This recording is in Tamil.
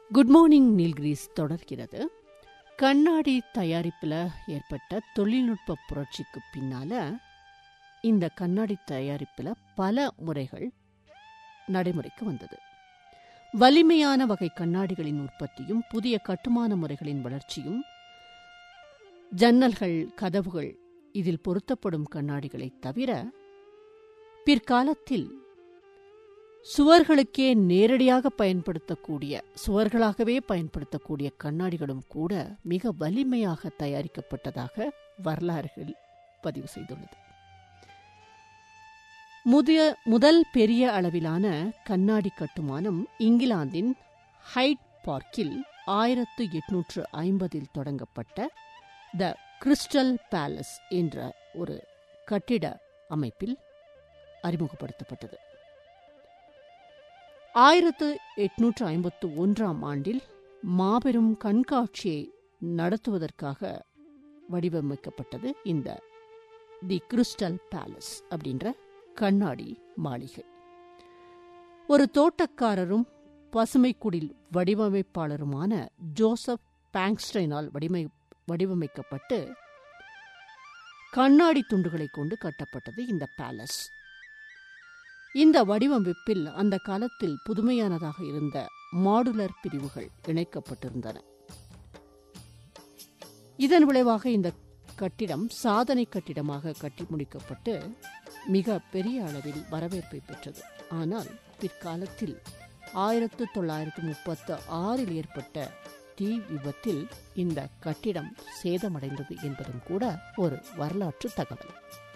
குட் மார்னிங் நீல்கிரீஸ் தொடர்கிறது கண்ணாடி தயாரிப்பில் ஏற்பட்ட தொழில்நுட்ப புரட்சிக்கு பின்னால இந்த கண்ணாடி தயாரிப்பில் பல முறைகள் நடைமுறைக்கு வந்தது வலிமையான வகை கண்ணாடிகளின் உற்பத்தியும் புதிய கட்டுமான முறைகளின் வளர்ச்சியும் ஜன்னல்கள் கதவுகள் இதில் பொருத்தப்படும் கண்ணாடிகளைத் தவிர பிற்காலத்தில் சுவர்களுக்கே நேரடியாக பயன்படுத்தக்கூடிய சுவர்களாகவே பயன்படுத்தக்கூடிய கண்ணாடிகளும் கூட மிக வலிமையாக தயாரிக்கப்பட்டதாக வரலாறுகள் பதிவு செய்துள்ளது முதிய முதல் பெரிய அளவிலான கண்ணாடி கட்டுமானம் இங்கிலாந்தின் ஹைட் பார்க்கில் ஆயிரத்து எட்நூற்று ஐம்பதில் தொடங்கப்பட்ட த கிறிஸ்டல் பேலஸ் என்ற ஒரு கட்டிட அமைப்பில் அறிமுகப்படுத்தப்பட்டது ஆயிரத்து எட்நூற்று ஐம்பத்து ஒன்றாம் ஆண்டில் மாபெரும் கண்காட்சியை நடத்துவதற்காக வடிவமைக்கப்பட்டது இந்த தி கிறிஸ்டல் பேலஸ் அப்படின்ற கண்ணாடி மாளிகை ஒரு தோட்டக்காரரும் பசுமைக்குடில் வடிவமைப்பாளருமான ஜோசப் பேங்ஸ்டைனால் வடிமை வடிவமைக்கப்பட்டு கண்ணாடி துண்டுகளை கொண்டு கட்டப்பட்டது இந்த பேலஸ் இந்த வடிவமைப்பில் அந்த காலத்தில் புதுமையானதாக இருந்த மாடுலர் பிரிவுகள் இணைக்கப்பட்டிருந்தன இதன் விளைவாக இந்த கட்டிடம் சாதனை கட்டிடமாக கட்டி முடிக்கப்பட்டு மிக பெரிய அளவில் வரவேற்பை பெற்றது ஆனால் பிற்காலத்தில் ஆயிரத்து தொள்ளாயிரத்து முப்பத்து ஆறில் ஏற்பட்ட தீ விபத்தில் இந்த கட்டிடம் சேதமடைந்தது என்பதும் கூட ஒரு வரலாற்று தகவல்